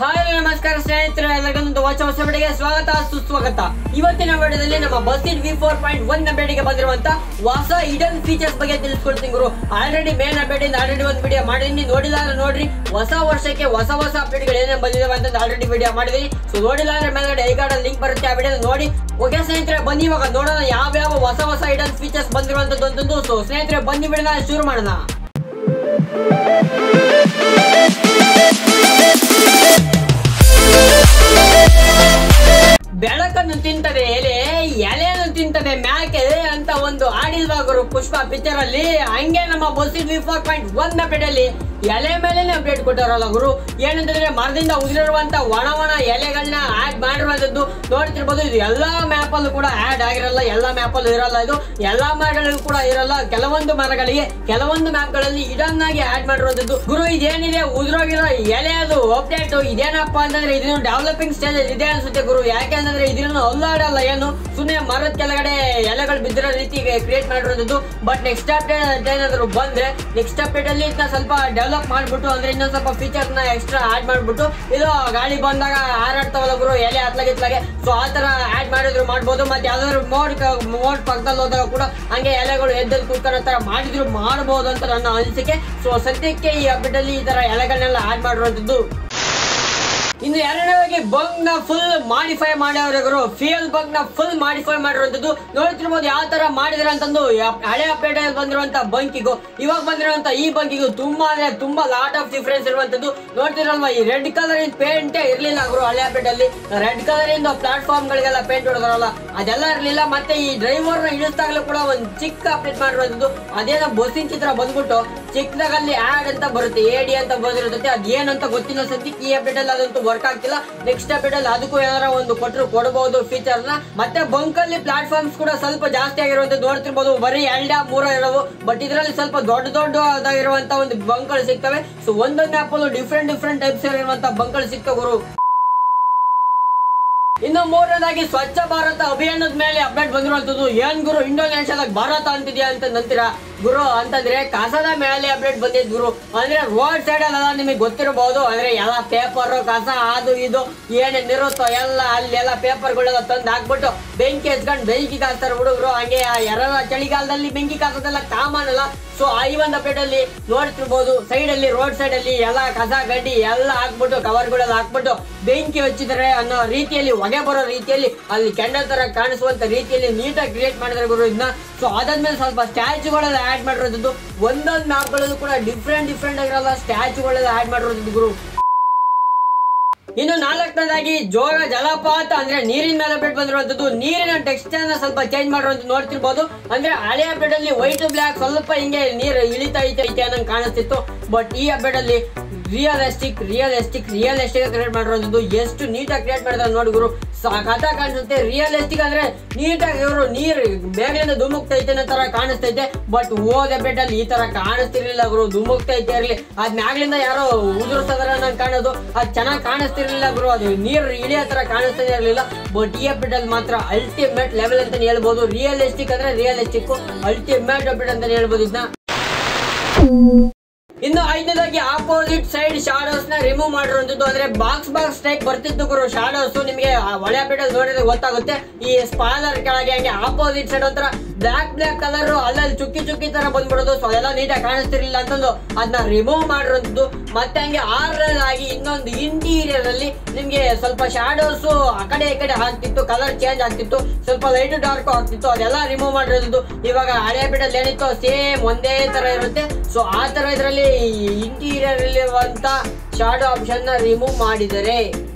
hi ನಮಸ್ಕಾರ ಸ್ನೇಹಿತರೆ ಎಲ್ಲರಿಗೊಂದು ಹೊಸ ಹೊಸ ಬೆಳೆಗೆ ಸ್ವಾಗತ ಸುಸ್ವಾಗತ ಇವತ್ತಿನ ವಿಡಿಯೋದಲ್ಲಿ ನಮ್ಮ Bussid V four point one ಅಪ್ಡೇಟ್ಗೆ ಬಂದಿರುವಂತ ಹೊಸ ಇಡನ್ ಫೀಚರ್ಸ್ ಬಗ್ಗೆ ತಿಳಿಸ್ಕೊಡ್ತೀನಿ ಗುರು ಆಲ್ರೆಡಿ ಮೇನ್ ಅಪ್ಡೇಟ್ ಇಂದ ಆಲ್ರೆಡಿ ಒಂದು ವಿಡಿಯೋ ಮಾಡಿದೀನಿ ನೋಡಿಲ್ಲ ಅಂದ್ರೆ ನೋಡ್ರಿ ಹೊಸ ವರ್ಷಕ್ಕೆ ಹೊಸ ಹೊಸ ಅಪ್ಡೇಟ್ಗಳು ಏನೇನು ಬಂದಿದಾವೆ ಅಂತ ಆಲ್ರೆಡಿ ವಿಡಿಯೋ ಮಾಡಿದೀನಿ ಸೊ ನೋಡಿಲ್ಲ ಅಂದ್ರೆ ಮೇಲ್ಗಡೆ ಐ ಕಾರ್ಡ್ ಲಿಂಕ್ ಬರುತ್ತೆ ಆ ವಿಡಿಯೋ ನೋಡಿ ಓಕೆ ಸ್ನೇಹಿತರೆ ಬನ್ನಿ ಇವಾಗ ನೋಡೋಣ ಯಾವ ಯಾವ ಹೊಸ ಹೊಸ ಇಡನ್ ಫೀಚರ್ಸ್ ಬಂದಿರುವಂತದ್ದು ಅಂತಂದು ಸೊ ಸ್ನೇಹಿತರೆ ಬನ್ನಿ ಬಿಡೋಣ ಶುರು ಮಾಡೋಣ ಬೆಳಕನ್ನು ತಿಂತದೆ ಎಲೆ ಎಲೆಯನ್ನು ತಿಂತದೆ ಮ್ಯಾಕೆ ಅಂತ ಒಂದು ಆಡಿಲ್ವಾ ಗುರು ಪುಷ್ಪ ಪಿಕ್ಚರ್ ಅಲ್ಲಿ ಹಂಗೆ ನಮ್ಮ Bussid V four point one update ಅಲ್ಲಿ ಎಲೆ ಮೇಲೆನೆ ಅಪ್ಡೇಟ್ ಕೊಟ್ಟಾರಲ್ಲ ಗುರು ಏನಂತಂದ್ರೆ ಮರದಿಂದ ಉದುರಿರುವಂತ ಒಣ ಒಣ ಎಲೆಗಳನ್ನ ಆಡ್ ಮಾಡಿರುವಂತದ್ದು ನೋಡ್ತಿರ್ಬೋದು ಇದು ಎಲ್ಲಾ ಮ್ಯಾಪ್ ಅಲ್ಲೂ ಕೂಡ ಆಡ್ ಆಗಿರಲ್ಲ ಎಲ್ಲಾ ಮ್ಯಾಪ್ ಅಲ್ಲೂ ಇರಲ್ಲ ಇದು ಎಲ್ಲಾ ಮರಗಳಿಗೂ ಕೂಡ ಇರಲ್ಲ ಕೆಲವೊಂದು ಮರಗಳಿಗೆ ಕೆಲವೊಂದು ಮ್ಯಾಪ್ ಗಳಲ್ಲಿ ಇಡನ್ ಆಗಿ ಆಡ್ ಮಾಡಿರುವಂತದ್ದು ಗುರು ಇದೇನಿದೆ ಉದುರೋಗಿರೋ ಎಲೆ ಅದು ಅಪ್ಡೇಟ್ ಇದೇನಪ್ಪ ಅಂತಂದ್ರೆ ಇದನ್ನು ಡೆವಲಪಿಂಗ್ ಸ್ಟೇಜ್ ಇದೆ ಅನ್ಸುತ್ತೆ ಗುರು ಯಾಕೆಂದ್ರೆ ಇದನ್ನು ಅಲ್ಲಾಡಲ್ಲ ಏನು ಸುಮ್ಮನೆ ಮರದ ಕೆಳಗಡೆ ಎಲೆಗಳು ಬಿದ್ದಿರೋ ರೀತಿ ಕ್ರಿಯೇಟ್ ಮಾಡಿರೋದು ಬಟ್ ನೆಕ್ಸ್ಟ್ ಅಪ್ಡೇಟ್ ಏನಾದ್ರು ಬಂದ್ರೆ ನೆಕ್ಸ್ಟ್ ಅಪ್ಡೇಟ್ ಅಲ್ಲಿ ಇದನ್ನ ಸ್ವಲ್ಪ ಡೆವಲಪ್ ಮಾಡ್ಬಿಟ್ಟು ಅಂದ್ರೆ ಇನ್ನೊಂದ್ ಸ್ವಲ್ಪ ಫೀಚರ್ ನ ಎಕ್ಸ್ಟ್ರಾ ಆಡ್ ಮಾಡ್ಬಿಟ್ಟು ಇದು ಗಾಳಿ ಬಂದಾಗ ಹಾರಾಡ್ತಾವಲ್ಲ ಗುರು ಎಲೆ ಹತ್ಲಾಗೆ ಇತ್ಲಾಗೆ ಸೊ ಆ ತರ ಆಡ್ ಮಾಡಿದ್ರು ಮಾಡ್ಬೋದು ಮತ್ತೆ ಯಾವ್ದಾದ್ರು ಮೋಡ್ ಮೋಡ್ ಪಕ್ಕದಲ್ಲಿ ಹೋದಾಗ ಕೂಡ ಹಂಗೆ ಎಲೆಗಳು ಎದ್ದಲ್ಲಿ ಕೂತ್ಕೊಳ್ಳೋ ತರ ಮಾಡಿದ್ರು ಮಾಡಬಹುದು ಅಂತ ನನ್ನ ಅನಿಸಿಕೆ ಸೊ ಸದ್ಯಕ್ಕೆ ಈ ಅಪ್ಡೇಟ್ ಅಲ್ಲಿ ಈ ತರ ಎಲೆಗಳನ್ನೆಲ್ಲ ಆಡ್ ಮಾಡಿರುವಂತದ್ದು ಇನ್ನು ಎರಡನೇದಾಗಿ ಬಂಗ್ ನ ಫುಲ್ ಮಾಡಿಫೈ ಮಾಡ್ಯವ್ರೆ ಗುರು ಫ್ಯೂಯಲ್ ಬಂಗ್ ನ ಫುಲ್ ಮಾಡಿಫೈ ಮಾಡಿರುವಂತದ್ದು ನೋಡ್ತಿರ್ಬೋದು ಯಾವ ತರ ಮಾಡಿದ್ರೆ ಅಂತಂದು ಯಾ- ಹಳೆ ಅಪ್ಡೇಟ್ ಅಲ್ಲಿ ಬಂದಿರುವಂತ ಬಂಕಿಗೂ ಇವಾಗ ಬಂದಿರುವಂತ ಈ ಬಂಕಿಗೂ ತುಂಬಾ ಅಂದ್ರೆ ತುಂಬಾ ಲಾಟ್ ಆಫ್ ಡಿಫ್ರೆನ್ಸ್ ಇರುವಂತದ್ದು ನೋಡ್ತಿರಲ್ವಾ ಈ ರೆಡ್ ಕಲರ್ ಇನ್ ಪೇಂಟ್ ಇರ್ಲಿಲ್ಲ ಗುರು ಹಳೆ ಅಪ್ಡೇಟ್ ಅಲ್ಲಿ ರೆಡ್ ಕಲರ್ ಇಂದ ಪ್ಲಾಟ್ಫಾರ್ಮ್ ಗಳಿಗೆಲ್ಲ ಪೇಂಟ್ ಹೊಡೆದಾರಲ್ಲ ಅದೆಲ್ಲ ಇರ್ಲಿಲ್ಲ ಮತ್ತೆ ಈ ಡ್ರೈವರ್ ನ ಇಳಿಸ್ದಾಗಲೂ ಕೂಡ ಒಂದು ಚಿಕ್ಕ ಅಪ್ಡೇಟ್ ಮಾಡಿರುವಂತದ್ದು ಅದೇನೋ ಬಸ್ಸಿನ ಚಿತ್ರ ಬಂದ್ಬಿಟ್ಟು ಚಿಕ್ಕದಾಗಲ್ಲಿ ಆಡ್ ಅಂತ ಬರುತ್ತೆ ಎಡಿ ಅಂತ ಬಂದಿರುತ್ತೆ ಅದ್ ಏನಂತ ಗೊತ್ತಿಲ್ಲ ಸದ್ಯಕ್ಕೆ ಈ ಅಪ್ಡೇಟ್ ಅಲ್ಲಿ ಅದಂತೂ ವರ್ಕ್ ಆಗ್ತಿಲ್ಲ ನೆಕ್ಸ್ಟ್ ಅಪ್ಡೇಟ್ ಅಲ್ಲಿ ಅದಕ್ಕೂ ಏನಾರ ಒಂದು ಕೊಟ್ಟರು ಕೊಡಬಹುದು ಫೀಚರ್ ನ ಮತ್ತೆ ಬಂಕ್ ಅಲ್ಲಿ ಪ್ಲಾಟ್ಫಾರ್ಮ್ಸ್ ಕೂಡ ಸ್ವಲ್ಪ ಜಾಸ್ತಿ ಆಗಿರುವಂತದ್ದು ನೋಡ್ತಿರ್ಬೋದು ಬರೀ ಎರಡ ಮೂರ ಇರೋವು ಬಟ್ ಇದರಲ್ಲಿ ಸ್ವಲ್ಪ ದೊಡ್ಡ ದೊಡ್ಡದಾಗಿರುವಂತ ಒಂದು ಬಂಕ್ಗಳು ಸಿಗ್ತವೆ ಸೊ ಒಂದೊಂದು ಆಪ್ ಅಲ್ಲೂ ಡಿಫ್ರೆಂಟ್ ಡಿಫ್ರೆಂಟ್ ಟೈಪ್ಸ್ ಇರುವಂತ ಬಂಕ್ಗಳು ಸಿಗ್ತವೆ ಗುರು ಇನ್ನು ಮೂರನೇದಾಗಿ ಸ್ವಚ್ಛ ಭಾರತ ಅಭಿಯಾನದ ಮೇಲೆ ಅಪ್ಡೇಟ್ ಬಂದಿರುವಂತದ್ದು ಏನ್ ಗುರು ಇಂಡೋನೇಷ್ಯಾದಾಗ ಭಾರತ ಅಂತಿದ್ಯಾ ಅಂತ ನಂತೀರಾ ಗುರು ಅಂತಂದ್ರೆ ಕಸದ ಮೇಲೆ ಅಪ್ಡೇಟ್ ಬಂದಿದ್ ಗುರು ಅಂದ್ರೆ ರೋಡ್ ಸೈಡ್ ಅಲ್ಲ ನಿಮಗೆ ಗೊತ್ತಿರಬಹುದು ಅಂದ್ರೆ ಎಲ್ಲ ಪೇಪರ್ ಕಸ ಅದು ಇದು ಏನೇನಿರುತ್ತೋ ಎಲ್ಲ ಅಲ್ಲಿ ಎಲ್ಲ ಪೇಪರ್ಗಳೆಲ್ಲ ತಂದು ಹಾಕ್ಬಿಟ್ಟು ಬೆಂಕಿ ಹಚ್ಕೊಂಡು ಬೆಂಕಿ ಕಾಸ್ತಾರೆ ಹುಡುಗರು ಹಂಗೆ ಯಾರ ಚಳಿಗಾಲದಲ್ಲಿ ಬೆಂಕಿ ಕಾಸೋದೆಲ್ಲ ಕಾಮನ್ ಅಲ್ಲ ಸೊ ಈ ಒಂದು ಅಪ್ಡೇಟ್ ಅಲ್ಲಿ ನೋಡ್ತಿರ್ಬೋದು ಸೈಡ್ ಅಲ್ಲಿ ರೋಡ್ ಸೈಡ್ ಅಲ್ಲಿ ಎಲ್ಲ ಕಸ ಗಡ್ಡಿ ಎಲ್ಲ ಹಾಕ್ಬಿಟ್ಟು ಕವರ್ಗಳೆಲ್ಲ ಹಾಕ್ಬಿಟ್ಟು ಬೆಂಕಿ ಹಚ್ಚಿದ್ದಾರೆ ಅನ್ನೋ ರೀತಿಯಲ್ಲಿ ಹೊಗೆ ಬರೋ ರೀತಿಯಲ್ಲಿ ಅಲ್ಲಿ ಕೆಂಡಲ್ ತರ ಕಾಣಿಸುವಂತ ರೀತಿಯಲ್ಲಿ ನೀಟಾಗಿ ಕ್ರಿಯೇಟ್ ಮಾಡಿದ್ರೆ ಗುರು ಇದನ್ನ ಸೊ ಅದಾದ್ಮೇಲೆ ಸ್ವಲ್ಪ ಸ್ಟ್ಯಾಚುಗಳೆಲ್ಲ ಆಡ್ ಮಾಡಿರೋದು ಒಂದೊಂದು ಮ್ಯಾಪ್ಗಳಲ್ಲೂ ಕೂಡ ಡಿಫ್ರೆಂಟ್ ಡಿಫ್ರೆಂಟ್ ಆಗಿರಲ್ಲ ಸ್ಟ್ಯಾಚುಗಳೆಲ್ಲ ಆಡ್ ಮಾಡಿರೋದು ಗುರು ಇನ್ನು ನಾಲ್ಕನೇದಾಗಿ ಜೋಗ ಜಲಪಾತ ಅಂದ್ರೆ ನೀರಿನ ಮೇಲೆ ಅಪ್ಡೇಟ್ ಬಂದಿರುವಂತದ್ದು ನೀರಿನ ಟೆಕ್ಸ್ಚರ್ ನ ಸ್ವಲ್ಪ ಚೇಂಜ್ ಮಾಡಿರುವಂತ ನೋಡ್ತಿರ್ಬೋದು ಅಂದ್ರೆ ಹಳೆ ಅಪ್ಡೇಟ್ ಅಲ್ಲಿ ವೈಟ್ ಬ್ಲಾಕ್ ಸ್ವಲ್ಪ ಹಿಂಗೆ ನೀರು ಇಳಿತಾ ಐತೆ ಐತೆ ಅನ್ನಂಗ್ ಕಾಣಿಸ್ತಿತ್ತು ಬಟ್ ಈ ಅಪ್ಡೇಟ್ ಅಲ್ಲಿ ರಿಯಲಿಸ್ಟಿಕ್ ರಿಯಲಿಸ್ಟಿಕ್ ರಿಯಲಿಸ್ಟಿಕ್ ಕ್ರಿಯೇಟ್ ಮಾಡಿರೋದು ಎಷ್ಟು ನೀಟಾಗಿ ಕ್ರಿಯೇಟ್ ಮಾಡಿದಾರೆ ನೋಡಿ ಗುರು ಕಥಾ ಕಾಣಿಸುತ್ತೆ ರಿಯಲಿಸ್ಟಿಕ್ ಅಂದ್ರೆ ನೀಟಾಗಿ ಇವರು ನೀರು ಮೇಲಿಂದ ಧುಮುಕ್ತೈತೆ ಅನ್ನೋ ತರ ಕಾಣಿಸ್ತೈತೆ ಬಟ್ ಓದ್ ಅಪ್ಡೇಟ್ ಅಲ್ಲಿ ಈ ತರ ಕಾಣಿಸ್ತಿರ್ಲಿಲ್ಲ ಗುರು ಧುಮುಕ್ತೈತೆ ಇರ್ಲಿ ಅದ್ ಮ್ಯಾಗ್ಲಿಂದ ಯಾರೋ ಉದುರಿಸ್ತದಾರ ನಂಗೆ ಕಾಣೋದು ಅದ್ ಚೆನ್ನಾಗಿ ಕಾಣಿಸ್ತಿರ್ಲಿಲ್ಲ ಗುರು ಅದು ನೀರು ಇಳಿಯೋ ತರ ಕಾಣಿಸ್ತಾನೆ ಇರ್ಲಿಲ್ಲ ಬಟ್ ಈ ಅಪ್ಡೇಟ್ ಅಲ್ಲಿ ಮಾತ್ರ ಅಲ್ಟಿಮೇಟ್ ಲೆವೆಲ್ ಅಂತಾನೆ ಹೇಳ್ಬೋದು ರಿಯಲಿಸ್ಟಿಕ್ ಅಂದ್ರೆ ರಿಯಲಿಸ್ಟಿಕ್ ಅಲ್ಟಿಮೇಟ್ ಅಪ್ಡೇಟ್ ಅಂತಾನೆ ಹೇಳ್ಬೋದು ಇದನ್ನ ಇನ್ನು ಐದನೇದಾಗಿ ಆಪೋಸಿಟ್ ಸೈಡ್ ಶಾಡೋಸ್ ನ ರಿಮೂವ್ ಮಾಡಿರುವಂತದ್ದು ಅಂದ್ರೆ ಬಾಕ್ಸ್ ಬಾಕ್ಸ್ ಟೈಪ್ ಬರ್ತಿತ್ತು ಗುರು ಶಾಡೋಸ್ ನಿಮಗೆ ಆ ಒಳ್ಳೆ ಅಪ್ಡೇಟ್ ಅಲ್ಲಿ ನೋಡಿದ್ರೆ ಗೊತ್ತಾಗುತ್ತೆ ಈ ಸ್ಪಾಲರ್ ಕೆಳಗೆ ಹಂಗೆ ಆಪೋಸಿಟ್ ಸೈಡ್ ಒಂಥರ ಬ್ಲಾಕ್ ಬ್ಲಾಕ್ ಕಲರ್ ಅಲ್ಲಲ್ಲಿ ಚುಕ್ಕಿ ಚುಕ್ಕಿ ತರ ಬಂದ್ಬಿಡೋದು ಸೊ ಅದೆಲ್ಲ ನೀಟಾಗಿ ಕಾಣಿಸ್ತಿರ್ಲಿಲ್ಲ ಅಂತಂದು ಅದನ್ನ ರಿಮೂವ್ ಮಾಡಿರುವಂತದ್ದು ಮತ್ತೆ ಹಂಗೆ ಆರನೇದಾಗಿ ಇನ್ನೊಂದು ಇಂಟೀರಿಯರ್ ಅಲ್ಲಿ ನಿಮ್ಗೆ ಸ್ವಲ್ಪ ಶಾಡೋಸ್ ಆ ಕಡೆ ಈ ಕಡೆ ಆಗ್ತಿತ್ತು ಕಲರ್ ಚೇಂಜ್ ಆಗ್ತಿತ್ತು ಸ್ವಲ್ಪ ಲೈಟ್ ಡಾರ್ಕ್ ಆಗ್ತಿತ್ತು ಅದೆಲ್ಲ ರಿಮೂವ್ ಮಾಡಿರೋದು ಇವಾಗ ಹಳೆ ಬಿಡಲ್ಲಿ ಏನಿತ್ತು ಸೇಮ್ ಒಂದೇ ತರ ಇರುತ್ತೆ ಸೊ ಆ ತರ ಇದರಲ್ಲಿ ಇಂಟೀರಿಯರ್ ಇರುವಂತ ಶಾಡೋ ಆಪ್ಷನ್ ನ ರಿಮೂವ್ ಮಾಡಿದರೆ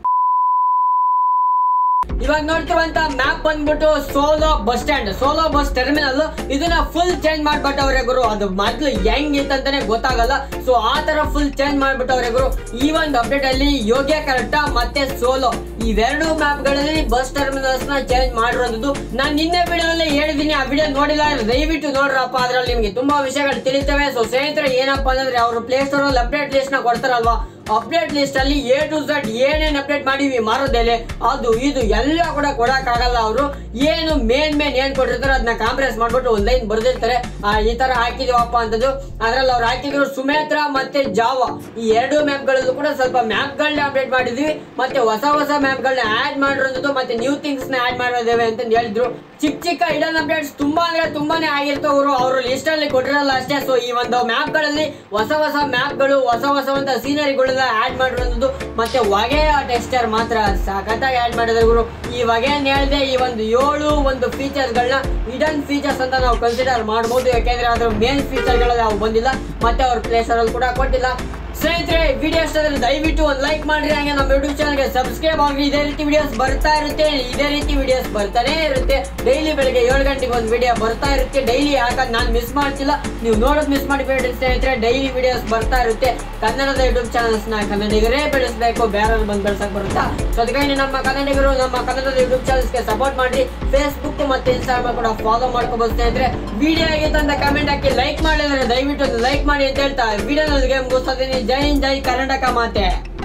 ಇವಾಗ ನೋಡ್ತಿರುವಂತ ಮ್ಯಾಪ್ ಬಂದ್ಬಿಟ್ಟು Solo bus stand Solo bus terminal ಇದನ್ನ ಫುಲ್ ಚೇಂಜ್ ಮಾಡ್ಬಿಟ್ಟವ್ರೆ ಗುರು ಅದು ಮೊದ್ಲು ಹೆಂಗಿತ್ತಂತಾನೆ ಗೊತ್ತಾಗಲ್ಲ ಸೊ ಆ ತರ ಫುಲ್ ಚೇಂಜ್ ಮಾಡ್ಬಿಟ್ಟವ್ರೆ ಗುರು ಈ ಒಂದು ಅಪ್ಡೇಟ್ ಅಲ್ಲಿ ಯೋಗ್ಯ ಕರೆಕ್ಟ ಮತ್ತೆ ಸೋಲೋ ಇವೆರಡು ಮ್ಯಾಪ್ ಗಳಲ್ಲಿ ಬಸ್ ಟರ್ಮಿನಲ್ಸ್ ನ ಚೇಂಜ್ ಮಾಡಿರೋದು ನಾನು ನಿನ್ನೆ ವಿಡಿಯೋದಲ್ಲಿ ಹೇಳಿದೀನಿ ಆ ವಿಡಿಯೋ ನೋಡಿಲ್ಲ ಅಂದ್ರೆ ದಯವಿಟ್ಟು ನೋಡ್ರಪ್ಪ ಅದ್ರಲ್ಲಿ ನಿಮ್ಗೆ ತುಂಬಾ ವಿಷಯಗಳು ತಿಳಿತವೆ ಸೊ ಸ್ನೇಹಿತರೆ ಏನಪ್ಪಾ ಅಂದ್ರೆ ಅವರು ಪ್ಲೇ ಸ್ಟೋರ್ ಅಲ್ಲಿ ಅಪ್ಡೇಟ್ ಲಿಸ್ಟ್ ನ ಕೊಡ್ತಾರಲ್ವಾ ಅಪ್ಡೇಟ್ ಲಿಸ್ಟ್ ಅಲ್ಲಿ ಎ ಟು ಝಡ್ ಏನೇನ್ ಅಪ್ಡೇಟ್ ಮಾಡಿವಿ ಮಾರೋದೇಲೆ ಅದು ಇದು ಎಲ್ಲ ಕೂಡ ಕೊಡಕ್ಕಾಗಲ್ಲ ಅವರು ಏನು ಮೇನ್ ಮೇನ್ ಏನ್ ಕೊಟ್ಟಿರ್ತಾರೆ ಅದನ್ನ ಕಾಂಪ್ರೆಸ್ ಮಾಡ್ಬಿಟ್ಟು ಒಂದ್ ಲೈನ್ ಬರ್ದಿರ್ತಾರೆ ಆ, ಈ ತರ ಹಾಕಿದೀವಪ್ಪ ಅಂತದ್ದು ಅದ್ರಲ್ಲಿ ಅವ್ರು ಹಾಕಿದ್ರು ಸುಮೇತ್ರ ಮತ್ತೆ ಜಾವ ಈ ಎರಡು ಮ್ಯಾಪ್ ಗಳಲ್ಲೂ ಕೂಡ ಸ್ವಲ್ಪ ಮ್ಯಾಪ್ ಗಳನ್ನ ಅಪ್ಡೇಟ್ ಮಾಡಿದ್ವಿ ಮತ್ತೆ ಹೊಸ ಹೊಸ ಮ್ಯಾಪ್ ಗಳನ್ನ ಆಡ್ ಮಾಡಿರೋದು ಮತ್ತೆ ನ್ಯೂ ಥಿಂಗ್ಸ್ ನ ಆಡ್ ಮಾಡಿದ್ದೇವೆ ಅಂತ ಹೇಳಿದ್ರು ಚಿಕ್ಕ ಚಿಕ್ಕ ಇಡನ್ ಅಪ್ಡೇಟ್ಸ್ ತುಂಬಾ ಅಂದ್ರೆ ತುಂಬಾನೇ ಆಗಿರ್ತವೆ ಅವರು ಅವರು ಲಿಸ್ಟ್ ಅಲ್ಲಿ ಕೊಟ್ಟಿರಲ್ಲ ಅಷ್ಟೇ ಸೊ ಈ ಒಂದು ಮ್ಯಾಪ್ ಗಳಲ್ಲಿ ಹೊಸ ಹೊಸ ಮ್ಯಾಪ್ ಗಳು ಹೊಸ ಹೊಸ ಒಂದು ಸೀನರಿಗಳೆಲ್ಲ ಆಡ್ ಮಾಡಿರೋದು ಮತ್ತೆ ಹೊಗೆಯ ಟೆಕ್ಸ್ಚರ್ ಮಾತ್ರ ಸಖತ್ತಾಗಿ ಆಡ್ ಮಾಡಿದ್ರು ಇವರು ಈ ಹೊಗೆಯನ್ನು ಹೇಳ್ದೆ ಈ ಒಂದು ಏಳು ಒಂದು ಫೀಚರ್ಸ್ ಗಳನ್ನ ಇಡನ್ ಫೀಚರ್ಸ್ ಅಂತ ನಾವು ಕನ್ಸಿಡರ್ ಮಾಡಬಹುದು ಯಾಕೆಂದ್ರೆ ಅದ್ರ ಮೇನ್ ಫೀಚರ್ ಗಳು ನಾವು ಬಂದಿಲ್ಲ ಮತ್ತೆ ಅವ್ರ ಪ್ಲೇಸರ್ ಅಲ್ಲಿ ಕೂಡ ಕೊಟ್ಟಿಲ್ಲ ಸ್ನೇಹಿತರೆ ವಿಡಿಯೋ ಇಷ್ಟ ಆದ್ರೆ ದಯವಿಟ್ಟು ಒಂದು ಲೈಕ್ ಮಾಡ್ರಿ ಹಾಗೆ ನಮ್ಮ ಯೂಟ್ಯೂಬ್ ಚಾನಲ್ಗೆ ಸಬ್ಸ್ಕ್ರೈಬ್ ಆಗ್ರಿ ಇದೇ ರೀತಿ ವಿಡಿಯೋಸ್ ಬರ್ತಾ ಇರುತ್ತೆ ಇದೇ ರೀತಿ ವಿಡಿಯೋಸ್ ಬರ್ತಾನೆ ಇರುತ್ತೆ ಡೈಲಿ ಬೆಳಗ್ಗೆ ಏಳು ಗಂಟೆಗೆ ಒಂದು ವಿಡಿಯೋ ಬರ್ತಾ ಇರುತ್ತೆ ಡೈಲಿ ಯಾಕಂದ್ರೆ ನಾನು ಮಿಸ್ ಮಾಡ್ತಿಲ್ಲ ನೀವು ನೋಡೋದು ಮಿಸ್ ಮಾಡಿಬೇಡಿ ಸ್ನೇಹಿತರೆ ಡೈಲಿ ವಿಡಿಯೋಸ್ ಬರ್ತಾ ಇರುತ್ತೆ ಕನ್ನಡದ ಯೂಟ್ಯೂಬ್ ಚಾನಲ್ಸ್ ನ ಕನ್ನಡಿಗರೇ ಬೆಳೆಸಬೇಕು ಬೇರೆ ಬಂದು ಬೆಳೆಸಕ್ ಬರುತ್ತಾ ಸೊ ಅದಕ್ಕಾಗಿ ನಮ್ಮ ಕನ್ನಡಿಗರು ನಮ್ಮ ಕನ್ನಡದ ಯೂಟ್ಯೂಬ್ ಚಾನಲ್ಸ್ಗೆ ಸಪೋರ್ಟ್ ಮಾಡಿ ಫೇಸ್ಬುಕ್ ಮತ್ತೆ ಇನ್ಸ್ಟಾಗ್ರಾಮ್ ಕೂಡ ಫಾಲೋ ಮಾಡ್ಕೋಬಹುದು ಸ್ನೇಹಿತರೆ ವಿಡಿಯೋ ಆಗಿತ್ತು ಅಂತ ಕಮೆಂಟ್ ಹಾಕಿ ಲೈಕ್ ಮಾಡಿದ್ರೆ ದಯವಿಟ್ಟು ಲೈಕ್ ಮಾಡಿ ಅಂತ ಹೇಳ್ತಾ ವಿಡಿಯೋನೊಂದಿಗೆ ಮುಗಿಸ್ತಾ ಇದ್ದೀನಿ ಜೈ ಹಿಂದ್, ಜೈ ಕರ್ನಾಟಕ ಮಾತೆ